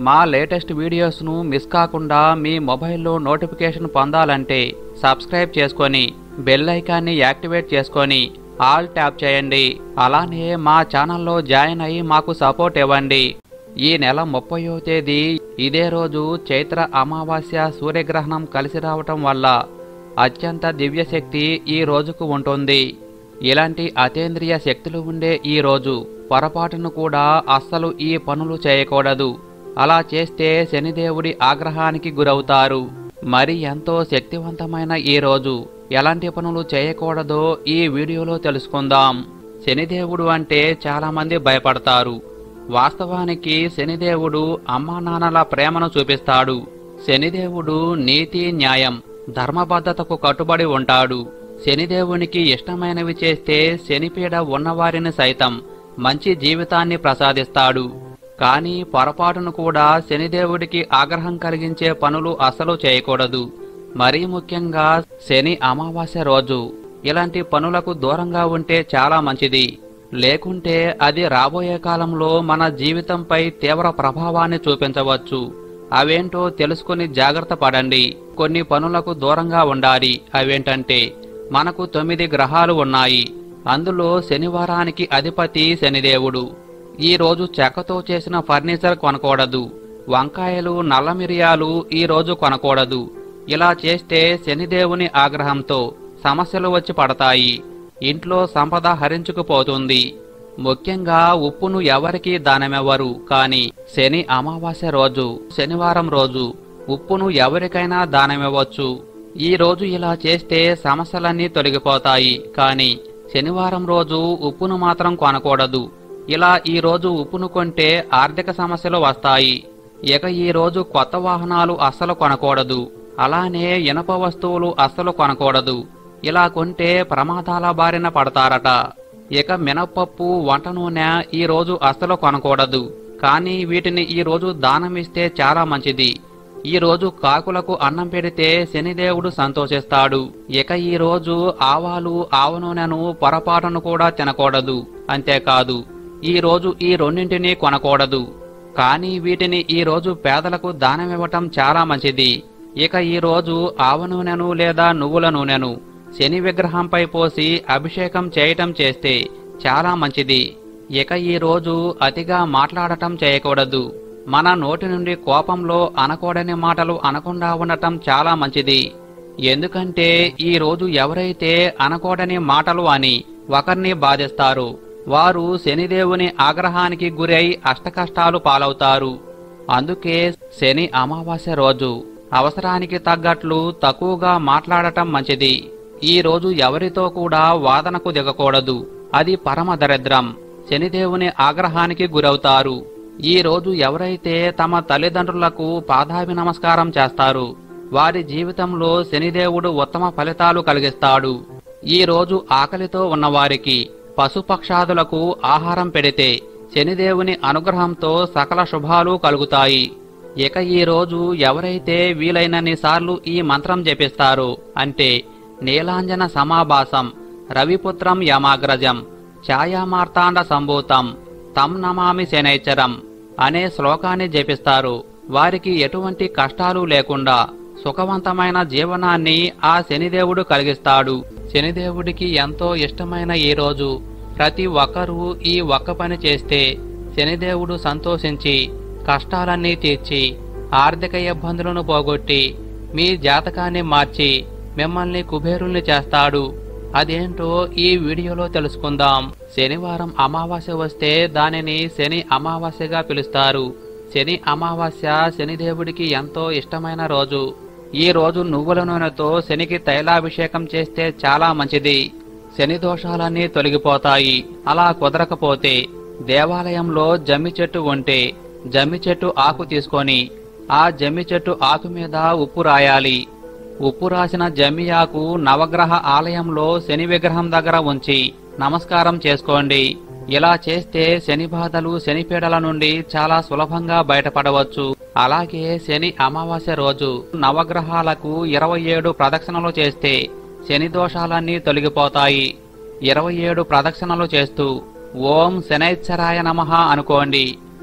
మా latest వీడియోస్ను miss కాకుండా మీ మొబైల్లో నోటిఫికేషన్ పొందాలంటే సబ్స్క్రైబ్ చేసుకొని బెల్ ఐకాన్ని యాక్టివేట్ చేసుకొని ఆల్ ట్యాప్ చేయండి అలానే మా ఛానల్లో జాయిన్ అయ్యి మాకు సపోర్ట్ ఇవ్వండి ఈ నెల ముప్పయో తేదీ ఇదే రోజు చైత్ర అమావాస్య సూర్యగ్రహణం కలిసి రావటం వల్ల అత్యంత దివ్యశక్తి ఈ రోజుకు ఉంటుంది ఇలాంటి అతేంద్రియ శక్తులు ఉండే ఈ రోజు పొరపాటును కూడా అస్సలు ఈ పనులు చేయకూడదు అలా చేస్తే శనిదేవుడి ఆగ్రహానికి గురవుతారు మరి ఎంతో శక్తివంతమైన ఈ రోజు ఎలాంటి పనులు చేయకూడదో ఈ వీడియోలో తెలుసుకుందాం శనిదేవుడు అంటే చాలామంది భయపడతారు వాస్తవానికి శనిదేవుడు అమ్మా నాన్నల ప్రేమను చూపిస్తాడు శనిదేవుడు నీతి న్యాయం ధర్మబద్ధతకు కట్టుబడి ఉంటాడు శనిదేవునికి ఇష్టమైనవి చేస్తే శనిపీడ ఉన్నవారిని సైతం మంచి జీవితాన్ని ప్రసాదిస్తాడు కానీ పొరపాటును కూడా శనిదేవుడికి ఆగ్రహం కలిగించే పనులు అసలు చేయకూడదు మరీ ముఖ్యంగా శని అమావాస్య రోజు ఇలాంటి పనులకు దూరంగా ఉంటే చాలా మంచిది లేకుంటే అది రాబోయే కాలంలో మన జీవితంపై తీవ్ర ప్రభావాన్ని చూపించవచ్చు అవేంటో తెలుసుకుని జాగ్రత్త పడండి కొన్ని పనులకు దూరంగా ఉండాలి అవేంటంటే మనకు తొమ్మిది గ్రహాలు ఉన్నాయి అందులో శనివారానికి అధిపతి శనిదేవుడు ఈ రోజు చెక్కతో చేసిన ఫర్నిచర్ కొనకూడదు వంకాయలు నల్ల మిరియాలు ఈ రోజు కొనకూడదు ఇలా చేస్తే శనిదేవుని ఆగ్రహంతో సమస్యలు వచ్చి పడతాయి ఇంట్లో సంపద హరించుకుపోతుంది ముఖ్యంగా ఉప్పును ఎవరికి దానమెవ్వరు కాని శని అమావాస్య రోజు శనివారం రోజు ఉప్పును ఎవరికైనా దానమివ్వచ్చు ఈ రోజు ఇలా చేస్తే సమస్యలన్నీ తొలగిపోతాయి కానీ శనివారం రోజు ఉప్పును మాత్రం కొనకూడదు ఇలా ఈ రోజు ఉప్పును కొంటే ఆర్థిక సమస్యలు వస్తాయి ఇక ఈ రోజు కొత్త వాహనాలు అస్సలు కొనకూడదు అలానే ఇనప వస్తువులు అస్సలు కొనకూడదు ఇలా కొంటే ప్రమాదాల బారిన పడతారట ఇక మినపప్పు వంట నూనె ఈ రోజు అస్సలు కొనకూడదు కానీ వీటిని ఈ రోజు దానం ఇస్తే చాలా మంచిది ఈ రోజు కాకులకు అన్నం పెడితే శనిదేవుడు సంతోషిస్తాడు ఇక ఈ రోజు ఆవాలు ఆవ నూనెను పొరపాటును కూడా తినకూడదు అంతేకాదు ఈ రోజు ఈ రెండింటినీ కొనకూడదు కానీ వీటిని ఈ రోజు పేదలకు దానమివ్వటం చాలా మంచిది ఇక ఈ రోజు ఆవ నూనెను లేదా నువ్వుల నూనెను శని విగ్రహంపై పోసి అభిషేకం చేయటం చేస్తే చాలా మంచిది ఇక ఈ రోజు అతిగా మాట్లాడటం చేయకూడదు మన నోటి నుండి కోపంలో అనకూడని మాటలు అనకుండా ఉండటం చాలా మంచిది ఎందుకంటే ఈ రోజు ఎవరైతే అనకూడని మాటలు అని ఒకరిని బాధిస్తారు వారు శనిదేవుని ఆగ్రహానికి గురై అష్టకష్టాలు పాలవుతారు అందుకే శని అమావాస్య రోజు అవసరానికి తగ్గట్లు తక్కువగా మాట్లాడటం మంచిది ఈ రోజు ఎవరితో కూడా వాదనకు దిగకూడదు అది పరమ దరిద్రం శనిదేవుని ఆగ్రహానికి గురవుతారు ఈ రోజు ఎవరైతే తమ తల్లిదండ్రులకు పాదాభి నమస్కారం చేస్తారు వారి జీవితంలో శనిదేవుడు ఉత్తమ ఫలితాలు కలిగిస్తాడు ఈ రోజు ఆకలితో ఉన్నవారికి పశుపక్షాదులకు ఆహారం పెడితే శనిదేవుని అనుగ్రహంతో సకల శుభాలు కలుగుతాయి ఇక ఈ రోజు ఎవరైతే వీలైనన్ని సార్లు ఈ మంత్రం జపిస్తారో అంటే నీలాంజన సమాభాసం రవిపుత్రం యమాగ్రజం ఛాయామార్తాండ సంభూతం తం నమామి శనైచరం అనే శ్లోకాన్ని జపిస్తారు వారికి ఎటువంటి కష్టాలు లేకుండా సుఖవంతమైన జీవనాన్ని ఆ శనిదేవుడు కలిగిస్తాడు శనిదేవుడికి ఎంతో ఇష్టమైన ఈ రోజు ప్రతి ఒక్కరూ ఈ ఒక్క పని చేస్తే శనిదేవుడు సంతోషించి కష్టాలన్నీ తీర్చి ఆర్థిక ఇబ్బందులను పోగొట్టి మీ జాతకాన్ని మార్చి మిమ్మల్ని కుబేరుల్ని చేస్తాడు అదేంటో ఈ వీడియోలో తెలుసుకుందాం శనివారం అమావాస్య వస్తే దానిని శని అమావాస్యగా పిలుస్తారు శని అమావాస్య శనిదేవుడికి ఎంతో ఇష్టమైన రోజు ఈ రోజు నువ్వుల నూనెతో శనికి తైలాభిషేకం చేస్తే చాలా మంచిది శని దోషాలన్నీ తొలగిపోతాయి అలా కుదరకపోతే దేవాలయంలో జమ్మి చెట్టు ఉంటే జమ్మి చెట్టు ఆకు తీసుకొని ఆ జమ్మి చెట్టు ఆకు మీద ఉప్పు రాయాలి ఉప్పు రాసిన జమ్మి ఆకు నవగ్రహ ఆలయంలో శని విగ్రహం దగ్గర ఉంచి నమస్కారం చేసుకోండి ఇలా చేస్తే శని బాధలు శని పీడల నుండి చాలా సులభంగా బయటపడవచ్చు అలాగే శని అమావాస్య రోజు నవగ్రహాలకు ఇరవై ఏడు ప్రదక్షిణలు చేస్తే శని దోషాలన్నీ తొలగిపోతాయి ఇరవై ఏడు ప్రదక్షిణలు చేస్తూ ఓం శనైశ్చరాయ నమః అనుకోండి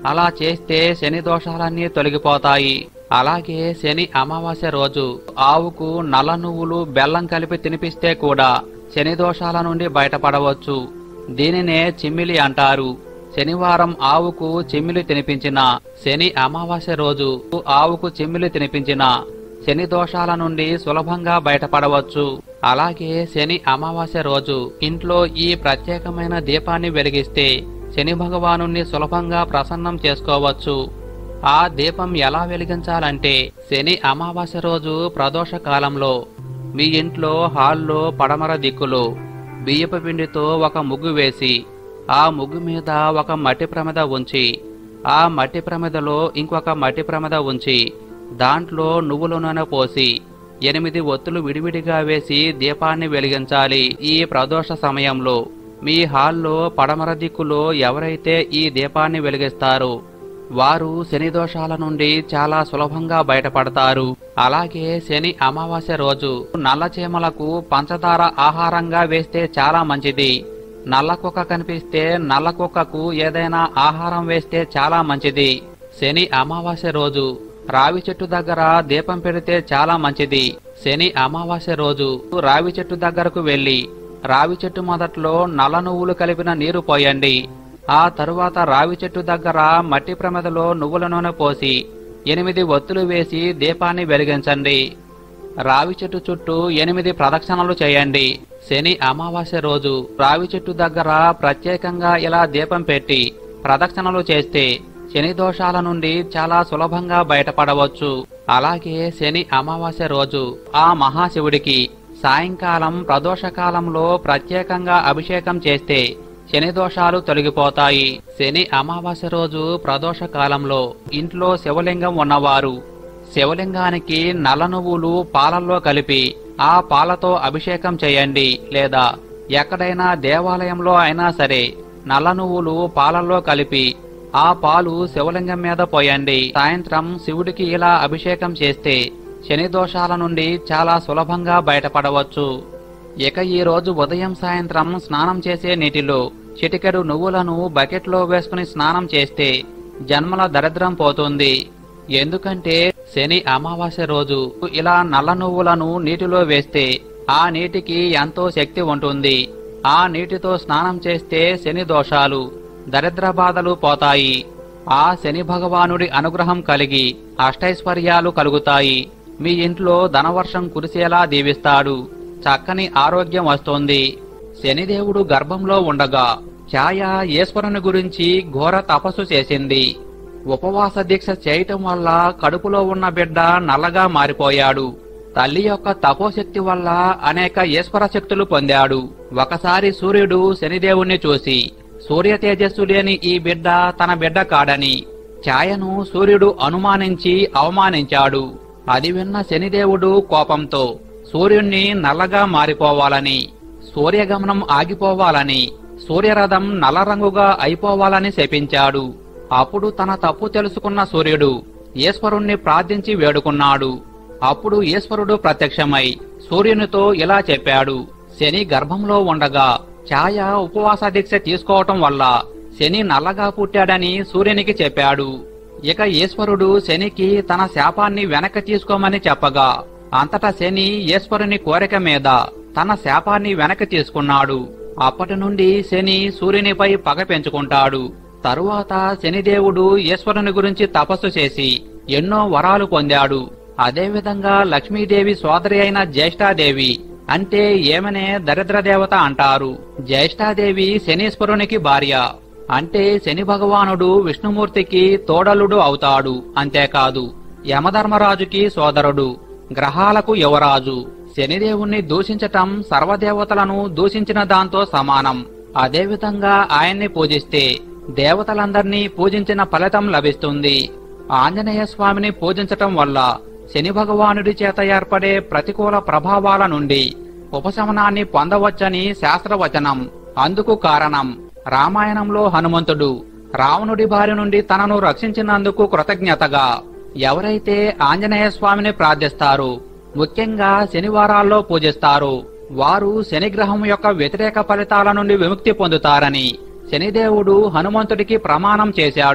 అలా చేస్తే శని దోషాలన్నీ తొలగిపోతాయి అలాగే శని అమావాస్య రోజు ఆవుకు నల్ల నువ్వులు బెల్లం కలిపి తినిపిస్తే కూడా శని దోషాల నుండి బయటపడవచ్చు దీనినే చిమ్మిలి అంటారు శనివారం ఆవుకు చిమ్మిలి తినిపించిన శని అమావాస్య రోజు ఆవుకు చిమ్మిలి తినిపించిన శని దోషాల నుండి సులభంగా బయటపడవచ్చు అలాగే శని అమావాస్య రోజు ఇంట్లో ఈ ప్రత్యేకమైన దీపాన్ని వెలిగిస్తే శని భగవాను సులభంగా ప్రసన్నం చేసుకోవచ్చు ఆ దీపం ఎలా వెలిగించాలంటే శని అమావాస్య రోజు ప్రదోష కాలంలో మీ ఇంట్లో హాల్లో పడమర దిక్కులో బియ్యపు పిండితో ఒక ముగ్గు వేసి ఆ ముగ్గు మీద ఒక మట్టి ప్రమిద ఉంచి ఆ మట్టి ప్రమిదలో ఇంకొక మట్టి ప్రమిద ఉంచి దాంట్లో నువ్వుల నూనె పోసి ఎనిమిది ఒత్తులు విడివిడిగా వేసి దీపాన్ని వెలిగించాలి ఈ ప్రదోష సమయంలో మీ హాల్లో పడమర దిక్కులో ఎవరైతే ఈ దీపాన్ని వెలిగిస్తారో వారు శని దోషాల నుండి చాలా సులభంగా బయటపడతారు అలాగే శని అమావాస్య రోజు నల్ల చీమలకు పంచదార ఆహారంగా వేస్తే చాలా మంచిది నల్ల కుక్క కనిపిస్తే నల్ల కుక్కకు ఏదైనా ఆహారం వేస్తే చాలా మంచిది శని అమావాస్య రోజు రావి చెట్టు దగ్గర దీపం పెడితే చాలా మంచిది శని అమావాస్య రోజు రావి చెట్టు దగ్గరకు వెళ్లి రావి చెట్టు మొదట్లో నల్ల నువ్వులు కలిపిన నీరు పోయండి ఆ తరువాత రావి చెట్టు దగ్గర మట్టి ప్రమిదలో నువ్వుల నూనె పోసి ఎనిమిది ఒత్తులు వేసి దీపాన్ని వెలిగించండి రావి చెట్టు చుట్టూ ఎనిమిది ప్రదక్షిణలు చేయండి శని అమావాస్య రోజు రావి చెట్టు దగ్గర ప్రత్యేకంగా ఇలా దీపం పెట్టి ప్రదక్షిణలు చేస్తే శని దోషాల నుండి చాలా సులభంగా బయటపడవచ్చు అలాగే శని అమావాస్య రోజు ఆ మహాశివుడికి సాయంకాలం ప్రదోష కాలంలో ప్రత్యేకంగా అభిషేకం చేస్తే శని దోషాలు తొలగిపోతాయి శని అమావాస్య రోజు ప్రదోష కాలంలో ఇంట్లో శివలింగం ఉన్నవారు శివలింగానికి నల్ల నువ్వులు పాలల్లో కలిపి ఆ పాలతో అభిషేకం చేయండి లేదా ఎక్కడైనా దేవాలయంలో అయినా సరే నల్ల నువ్వులు పాలల్లో కలిపి ఆ పాలు శివలింగం మీద పోయండి సాయంత్రం శివుడికి ఇలా అభిషేకం చేస్తే శని దోషాల నుండి చాలా సులభంగా బయటపడవచ్చు ఇక ఈ రోజు ఉదయం సాయంత్రం స్నానం చేసే నీటిలో చిటికెడు నువ్వులను బకెట్లో వేసుకుని స్నానం చేస్తే జన్మల దరిద్రం పోతుంది ఎందుకంటే శని అమావాస్య రోజు ఇలా నల్ల నువ్వులను నీటిలో వేస్తే ఆ నీటికి ఎంతో శక్తి ఉంటుంది ఆ నీటితో స్నానం చేస్తే శని దోషాలు దరిద్ర బాధలు పోతాయి ఆ శని భగవానుడి అనుగ్రహం కలిగి అష్టైశ్వర్యాలు కలుగుతాయి మీ ఇంట్లో ధనవర్షం కురిసేలా దీవిస్తాడు చక్కని ఆరోగ్యం వస్తుంది శనిదేవుడు గర్భంలో ఉండగా ఛాయ ఈశ్వరుని గురించి ఘోర తపస్సు చేసింది ఉపవాస దీక్ష చేయటం వల్ల కడుపులో ఉన్న బిడ్డ నల్లగా మారిపోయాడు తల్లి యొక్క తపోశక్తి వల్ల అనేక ఈశ్వర శక్తులు పొందాడు ఒకసారి సూర్యుడు శనిదేవుణ్ణి చూసి సూర్య తేజస్సు లేని ఈ బిడ్డ తన బిడ్డ కాడని ఛాయను సూర్యుడు అనుమానించి అవమానించాడు అది విన్న శనిదేవుడు కోపంతో సూర్యుణ్ణి నల్లగా మారిపోవాలని సూర్యగమనం ఆగిపోవాలని సూర్యరథం నల్ల రంగుగా అయిపోవాలని శపించాడు అప్పుడు తన తప్పు తెలుసుకున్న సూర్యుడు ఈశ్వరుణ్ణి ప్రార్థించి వేడుకున్నాడు అప్పుడు ఈశ్వరుడు ప్రత్యక్షమై సూర్యునితో ఇలా చెప్పాడు శని గర్భంలో ఉండగా ఛాయ ఉపవాస దీక్ష తీసుకోవటం వల్ల శని నల్లగా పుట్టాడని సూర్యునికి చెప్పాడు ఇక ఈశ్వరుడు శనికి తన శాపాన్ని వెనక్కి తీసుకోమని చెప్పగా అంతటా శని ఈశ్వరుని కోరిక మీద తన శాపాన్ని వెనక్కి తీసుకున్నాడు అప్పటి నుండి శని సూర్యునిపై పగ పెంచుకుంటాడు తరువాత శనిదేవుడు ఈశ్వరుని గురించి తపస్సు చేసి ఎన్నో వరాలు పొందాడు అదేవిధంగా లక్ష్మీదేవి సోదరి అయిన జ్యేష్ఠాదేవి అంటే ఏమనే దరిద్ర దేవత అంటారు జ్యేష్ఠాదేవి శనీశ్వరునికి భార్య అంటే శని భగవానుడు విష్ణుమూర్తికి తోడలుడు అవుతాడు అంతేకాదు యమధర్మరాజుకి సోదరుడు గ్రహాలకు యువరాజు శనిదేవుణ్ణి దూషించటం సర్వదేవతలను దూషించిన దాంతో సమానం అదేవిధంగా ఆయన్ని పూజిస్తే దేవతలందర్నీ పూజించిన ఫలితం లభిస్తుంది ఆంజనేయ స్వామిని పూజించటం వల్ల శని భగవానుడి చేత ఏర్పడే ప్రతికూల ప్రభావాల నుండి ఉపశమనాన్ని పొందవచ్చని శాస్త్రవచనం అందుకు కారణం రామాయణంలో హనుమంతుడు రావణుడి బారి నుండి తనను రక్షించినందుకు కృతజ్ఞతగా ఎవరైతే ఆంజనేయ స్వామిని ప్రార్థిస్తారో ముఖ్యంగా శనివారాల్లో పూజిస్తారో వారు శనిగ్రహం యొక్క వ్యతిరేక ఫలితాల నుండి విముక్తి పొందుతారని శనిదేవుడు హనుమంతుడికి ప్రమాణం చేశాడు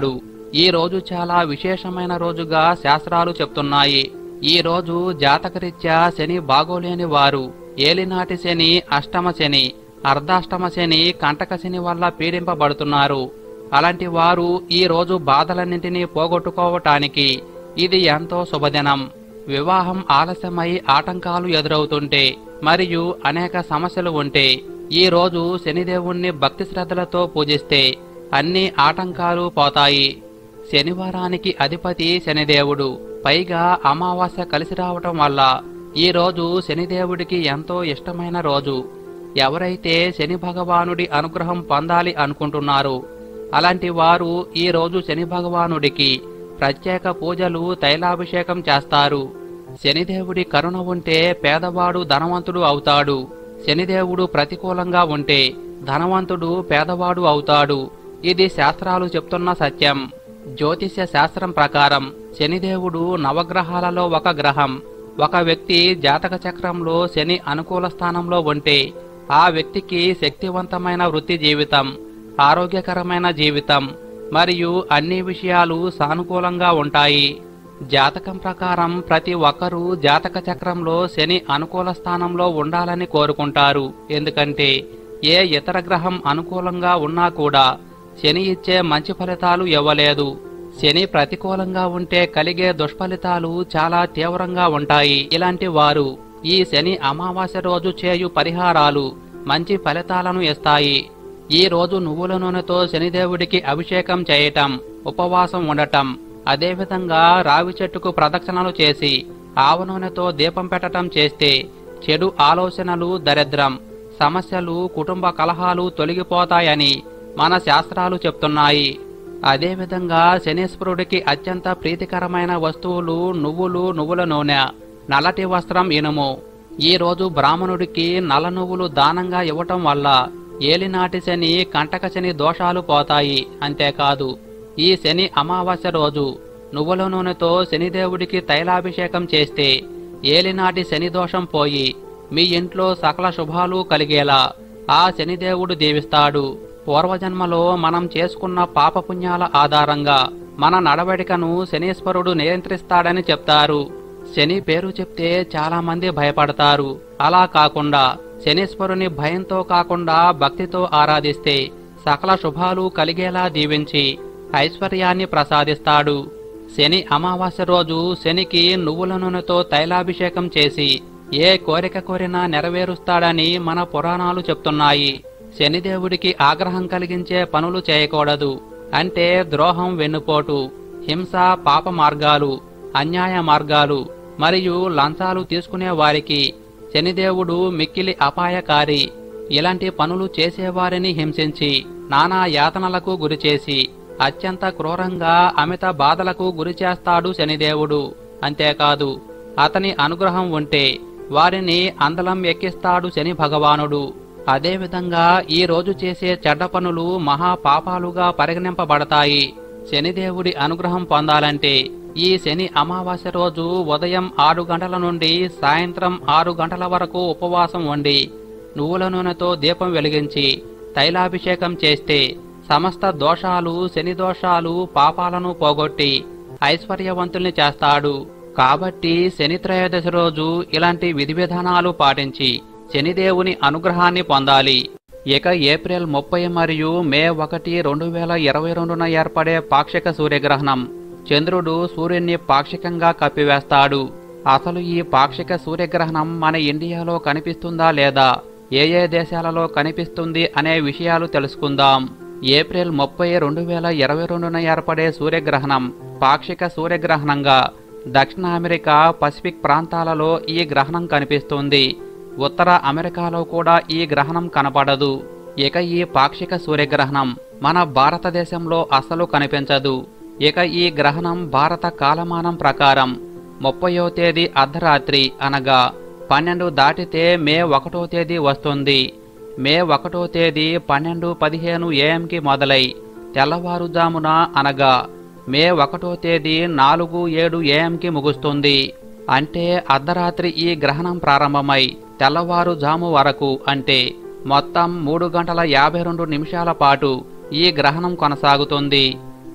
ఈ రోజు చాలా విశేషమైన రోజుగా శాస్త్రాలు చెప్తున్నాయి ఈ రోజు జాతకరీత్యా శని బాగోలేని వారు ఏలినాటి శని అష్టమ శని అర్ధాష్టమ శని కంటక శని వల్ల పీడింపబడుతున్నారు అలాంటి వారు ఈ రోజు బాధలన్నింటినీ పోగొట్టుకోవటానికి ఇది ఎంతో శుభదినం వివాహం ఆలస్యమై ఆటంకాలు ఎదురవుతుంటే మరియు అనేక సమస్యలు ఉంటే ఈ రోజు శనిదేవుణ్ణి భక్తి శ్రద్ధలతో పూజిస్తే అన్ని ఆటంకాలు పోతాయి శనివారానికి అధిపతి శనిదేవుడు పైగా అమావాస్య కలిసి రావటం వల్ల ఈ రోజు శనిదేవుడికి ఎంతో ఇష్టమైన రోజు ఎవరైతే శని భగవానుడి అనుగ్రహం పొందాలి అనుకుంటున్నారో అలాంటి వారు ఈ రోజు శని భగవానుడికి ప్రత్యేక పూజలు తైలాభిషేకం చేస్తారు శనిదేవుడి కరుణ ఉంటే పేదవాడు ధనవంతుడు అవుతాడు శనిదేవుడు ప్రతికూలంగా ఉంటే ధనవంతుడు పేదవాడు అవుతాడు ఇది శాస్త్రాలు చెప్తున్న సత్యం జ్యోతిష్య శాస్త్రం ప్రకారం శనిదేవుడు నవగ్రహాలలో ఒక గ్రహం ఒక వ్యక్తి జాతక చక్రంలో శని అనుకూల స్థానంలో ఉంటే ఆ వ్యక్తికి శక్తివంతమైన వృత్తి జీవితం ఆరోగ్యకరమైన జీవితం మరియు అన్ని విషయాలు సానుకూలంగా ఉంటాయి జాతకం ప్రకారం ప్రతి ఒక్కరూ జాతక చక్రంలో శని అనుకూల స్థానంలో ఉండాలని కోరుకుంటారు ఎందుకంటే ఏ ఇతర గ్రహం అనుకూలంగా ఉన్నా కూడా శని ఇచ్చే మంచి ఫలితాలు ఇవ్వలేదు శని ప్రతికూలంగా ఉంటే కలిగే దుష్ఫలితాలు చాలా తీవ్రంగా ఉంటాయి ఇలాంటి వారు ఈ శని అమావాస్య రోజు చేయు పరిహారాలు మంచి ఫలితాలను ఇస్తాయి ఈ రోజు నువ్వుల నూనెతో శనిదేవుడికి అభిషేకం చేయటం ఉపవాసం ఉండటం అదేవిధంగా రావి చెట్టుకు ప్రదక్షిణలు చేసి ఆవ నూనెతో దీపం పెట్టటం చేస్తే చెడు ఆలోచనలు దరిద్రం సమస్యలు కుటుంబ కలహాలు తొలగిపోతాయని మన శాస్త్రాలు చెప్తున్నాయి అదేవిధంగా శనీశ్వరుడికి అత్యంత ప్రీతికరమైన వస్తువులు నువ్వులు నువ్వుల నూనె నల్లటి వస్త్రం ఇనుము ఈ రోజు బ్రాహ్మణుడికి నల్ల నువ్వులు దానంగా ఇవ్వటం వల్ల ఏలినాటి శని కంటక శని దోషాలు పోతాయి అంతేకాదు ఈ శని అమావాస్య రోజు నువ్వుల నూనెతో శనిదేవుడికి తైలాభిషేకం చేస్తే ఏలినాటి శని దోషం పోయి మీ ఇంట్లో సకల శుభాలు కలిగేలా ఆ శనిదేవుడు దీవిస్తాడు పూర్వజన్మలో మనం చేసుకున్న పాపపుణ్యాల ఆధారంగా మన నడవడికను శనీశ్వరుడు నియంత్రిస్తాడని చెప్తారు శని పేరు చెప్తే చాలా మంది భయపడతారు అలా కాకుండా శనీశ్వరుని భయంతో కాకుండా భక్తితో ఆరాధిస్తే సకల శుభాలు కలిగేలా దీవించి ఐశ్వర్యాన్ని ప్రసాదిస్తాడు శని అమావాస్య రోజు శనికి నువ్వుల నూనెతో తైలాభిషేకం చేసి ఏ కోరిక కోరినా నెరవేరుస్తాడని మన పురాణాలు చెప్తున్నాయి శనిదేవుడికి ఆగ్రహం కలిగించే పనులు చేయకూడదు అంటే ద్రోహం వెన్నుపోటు హింస పాప మార్గాలు అన్యాయ మార్గాలు మరియు లంచాలు తీసుకునే వారికి శనిదేవుడు మిక్కిలి అపాయకారి ఇలాంటి పనులు చేసేవారిని హింసించి నానా యాతనలకు గురిచేసి అత్యంత క్రూరంగా అమిత బాధలకు గురిచేస్తాడు శనిదేవుడు అంతేకాదు అతని అనుగ్రహం ఉంటే వారిని అందలం ఎక్కిస్తాడు శని భగవానుడు అదేవిధంగా ఈ రోజు చేసే చెడ్డ పనులు మహా పాపాలుగా పరిగణింపబడతాయి శనిదేవుడి అనుగ్రహం పొందాలంటే ఈ శని అమావాస్య రోజు ఉదయం ఆరు గంటల నుండి సాయంత్రం ఆరు గంటల వరకు ఉపవాసం ఉండి నువ్వుల నూనెతో దీపం వెలిగించి తైలాభిషేకం చేస్తే సమస్త దోషాలు శని దోషాలు పాపాలను పోగొట్టి ఐశ్వర్యవంతుల్ని చేస్తాడు కాబట్టి శని త్రయోదశి రోజు ఇలాంటి విధి విధానాలు పాటించి శనిదేవుని అనుగ్రహాన్ని పొందాలి ఇక ఏప్రిల్ ముప్పై మరియు మే ఒకటి రెండు వేల ఇరవై రెండున ఏర్పడే పాక్షిక సూర్యగ్రహణం చంద్రుడు సూర్యున్ని పాక్షికంగా కప్పివేస్తాడు అసలు ఈ పాక్షిక సూర్యగ్రహణం మన ఇండియాలో కనిపిస్తుందా లేదా ఏ ఏ దేశాలలో కనిపిస్తుంది అనే విషయాలు తెలుసుకుందాం ఏప్రిల్ ముప్పై రెండు వేల ఇరవై రెండున ఏర్పడే సూర్యగ్రహణం పాక్షిక సూర్యగ్రహణంగా దక్షిణ అమెరికా పసిఫిక్ ప్రాంతాలలో ఈ గ్రహణం కనిపిస్తుంది ఉత్తర అమెరికాలో కూడా ఈ గ్రహణం కనపడదు ఇక ఈ పాక్షిక సూర్యగ్రహణం మన భారతదేశంలో అసలు కనిపించదు ఇక ఈ గ్రహణం భారత కాలమానం ప్రకారం ముప్పయో తేదీ అర్ధరాత్రి అనగా పన్నెండు దాటితే మే ఒకటో తేదీ వస్తుంది మే ఒకటో తేదీ పన్నెండు పదిహేను ఏఎంకి మొదలై తెల్లవారుజామున అనగా మే ఒకటో తేదీ నాలుగు ఏడు ఏఎంకి ముగుస్తుంది అంటే అర్ధరాత్రి ఈ గ్రహణం ప్రారంభమై తెల్లవారుజాము వరకు అంటే మొత్తం మూడు గంటల యాభై రెండు నిమిషాల పాటు ఈ గ్రహణం కొనసాగుతుంది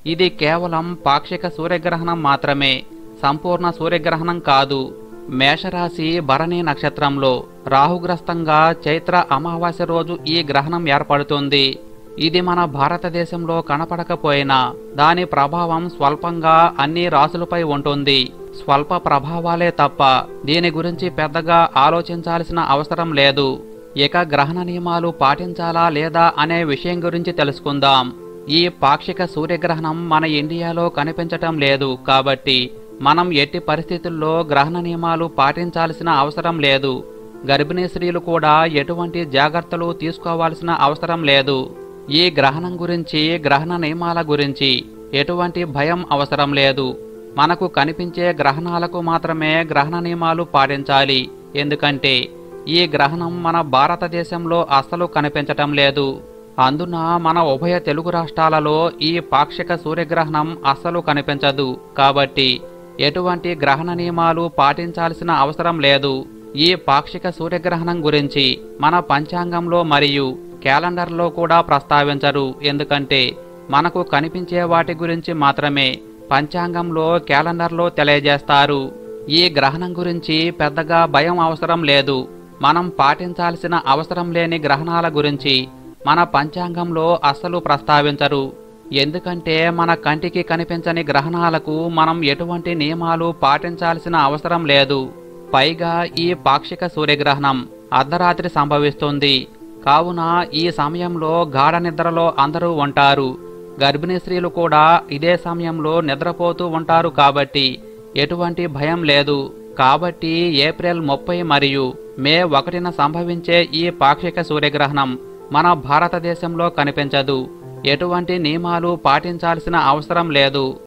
ఇది కేవలం పాక్షిక సూర్యగ్రహణం మాత్రమే సంపూర్ణ సూర్యగ్రహణం కాదు మేషరాశి భరణి నక్షత్రంలో రాహుగ్రస్తంగా చైత్ర అమావాస్య రోజు ఈ గ్రహణం ఏర్పడుతుంది ఇది మన భారతదేశంలో కనపడకపోయినా దాని ప్రభావం స్వల్పంగా అన్ని రాసులపై ఉంటుంది స్వల్ప ప్రభావాలే తప్ప దీని గురించి పెద్దగా ఆలోచించాల్సిన అవసరం లేదు ఇక గ్రహణ నియమాలు పాటించాలా లేదా అనే విషయం గురించి తెలుసుకుందాం ఈ పాక్షిక సూర్యగ్రహణం మన ఇండియాలో కనిపించటం లేదు కాబట్టి మనం ఎట్టి పరిస్థితుల్లో గ్రహణ నియమాలు పాటించాల్సిన అవసరం లేదు గర్భిణీ స్త్రీలు కూడా ఎటువంటి జాగ్రత్తలు తీసుకోవాల్సిన అవసరం లేదు ఈ గ్రహణం గురించి గ్రహణ నియమాల గురించి ఎటువంటి భయం అవసరం లేదు మనకు కనిపించే గ్రహణాలకు మాత్రమే గ్రహణ నియమాలు పాటించాలి ఎందుకంటే ఈ గ్రహణం మన భారతదేశంలో అస్సలు కనిపించటం లేదు అందున మన ఉభయ తెలుగు రాష్ట్రాలలో ఈ పాక్షిక సూర్యగ్రహణం అస్సలు కనిపించదు కాబట్టి ఎటువంటి గ్రహణ నియమాలు పాటించాల్సిన అవసరం లేదు ఈ పాక్షిక సూర్యగ్రహణం గురించి మన పంచాంగంలో మరియు క్యాలెండర్లో కూడా ప్రస్తావించరు ఎందుకంటే మనకు కనిపించే వాటి గురించి మాత్రమే పంచాంగంలో క్యాలెండర్లో తెలియజేస్తారు ఈ గ్రహణం గురించి పెద్దగా భయం అవసరం లేదు మనం పాటించాల్సిన అవసరం లేని గ్రహణాల గురించి మన పంచాంగంలో అస్సలు ప్రస్తావించరు ఎందుకంటే మన కంటికి కనిపించని గ్రహణాలకు మనం ఎటువంటి నియమాలు పాటించాల్సిన అవసరం లేదు పైగా ఈ పాక్షిక సూర్యగ్రహణం అర్ధరాత్రి సంభవిస్తుంది కావున ఈ సమయంలో గాఢ నిద్రలో అందరూ ఉంటారు గర్భిణీ స్త్రీలు కూడా ఇదే సమయంలో నిద్రపోతూ ఉంటారు కాబట్టి ఎటువంటి భయం లేదు కాబట్టి ఏప్రిల్ ముప్పై మరియు మే ఒకటిన సంభవించే ఈ పాక్షిక సూర్యగ్రహణం మన భారతదేశంలో కనిపించదు ఎటువంటి నియమాలు పాటించాల్సిన అవసరం లేదు